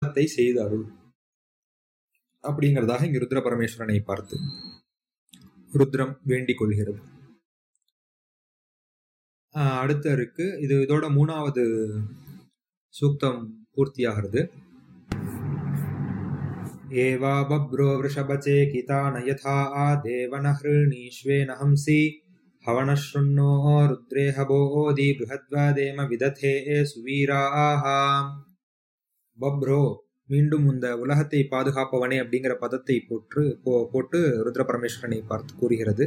உலகத்தை செய்து அருள் அப்படிங்கிறதாக இங்க ருத்ர பரமேஸ்வரனை பார்த்து ருத்ரம் வேண்டிக் கொள்கிறது ஆஹ் அடுத்த இருக்கு இது இதோட மூணாவது சூக்தம் பூர்த்தியாகிறது ஏவா பப்ரோ वृषभचे कितान यथा आदेवन हृणीष्वेन हंसि हवनशृण्णो रुद्रे हबोधि बृहद्वादेम विदथे सुवीराः பப்ரோ மீண்டும் இந்த உலகத்தை பாதுகாப்பவனே அப்படிங்கிற பதத்தை போட்டு போ- போட்டு ருத்ர பரமேஸ்வரனை பார்த்து கூறுகிறது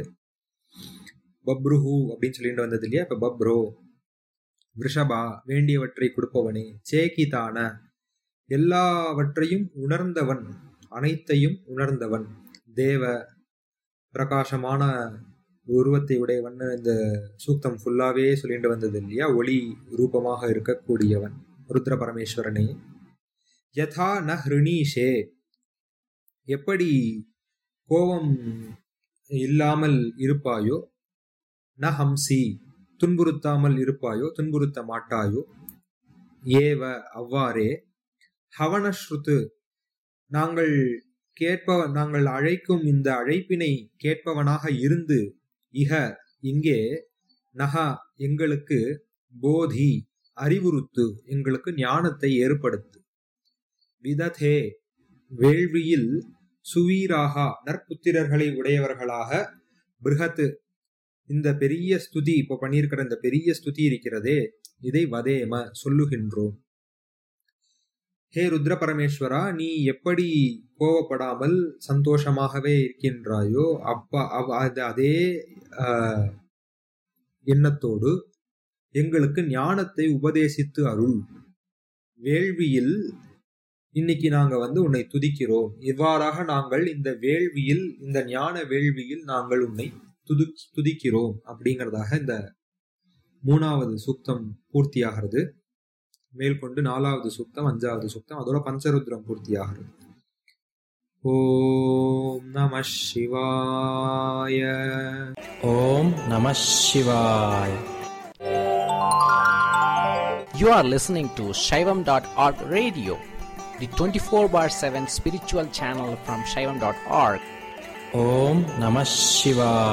பப்ருஹு அப்படின்னு சொல்லிட்டு வந்தது இல்லையா இப்ப பப்ரோ ரிஷபா வேண்டியவற்றை கொடுப்பவனே சேகிதான எல்லாவற்றையும் உணர்ந்தவன் அனைத்தையும் உணர்ந்தவன் தேவ பிரகாசமான உருவத்தை உடையவன் இந்த சூக்தம் ஃபுல்லாவே சொல்லிட்டு வந்தது இல்லையா ஒளி ரூபமாக இருக்கக்கூடியவன் ருத்ர பரமேஸ்வரனே யதா ந ஹிருணீஷே எப்படி கோபம் இல்லாமல் இருப்பாயோ ந ஹம்சி துன்புறுத்தாமல் இருப்பாயோ துன்புறுத்த மாட்டாயோ ஏவ அவ்வாறே ஹவனஸ்ருத்து நாங்கள் கேட்ப நாங்கள் அழைக்கும் இந்த அழைப்பினை கேட்பவனாக இருந்து இக இங்கே நகா எங்களுக்கு போதி அறிவுறுத்து எங்களுக்கு ஞானத்தை ஏற்படுத்து விததே வேள்வியில் சுவீராகா நற்புத்திரர்களை உடையவர்களாக பிருகத்து இந்த பெரிய ஸ்துதி இப்ப பண்ணியிருக்கிற இந்த பெரிய ஸ்துதி இருக்கிறதே இதை வதேம சொல்லுகின்றோம் ஹே ருத்ர பரமேஸ்வரா நீ எப்படி கோவப்படாமல் சந்தோஷமாகவே இருக்கின்றாயோ அப்ப அவ்- அது- அதே ஆஹ், எண்ணத்தோடு எங்களுக்கு ஞானத்தை உபதேசித்து அருள் வேள்வியில் இன்னைக்கு நாங்க வந்து உன்னை துதிக்கிறோம் இவ்வாறாக நாங்கள் இந்த வேள்வியில் இந்த ஞான வேள்வியில் நாங்கள் உன்னை துது துதிக்கிறோம் அப்படிங்கிறதாக இந்த மூணாவது சூக்தம் பூர்த்தியாகிறது மேற்கொண்டு நாலாவது சூக்தம் அஞ்சாவது சூக்தம் அதோட பஞ்சருத்ரம் பூர்த்தியாகிறது ஓம் நம சிவாய Om Namah Shivaya. You are listening to Shaivam.org radio, the 24 bar 7 spiritual channel from Shaivam.org. Om Namah Shivaya.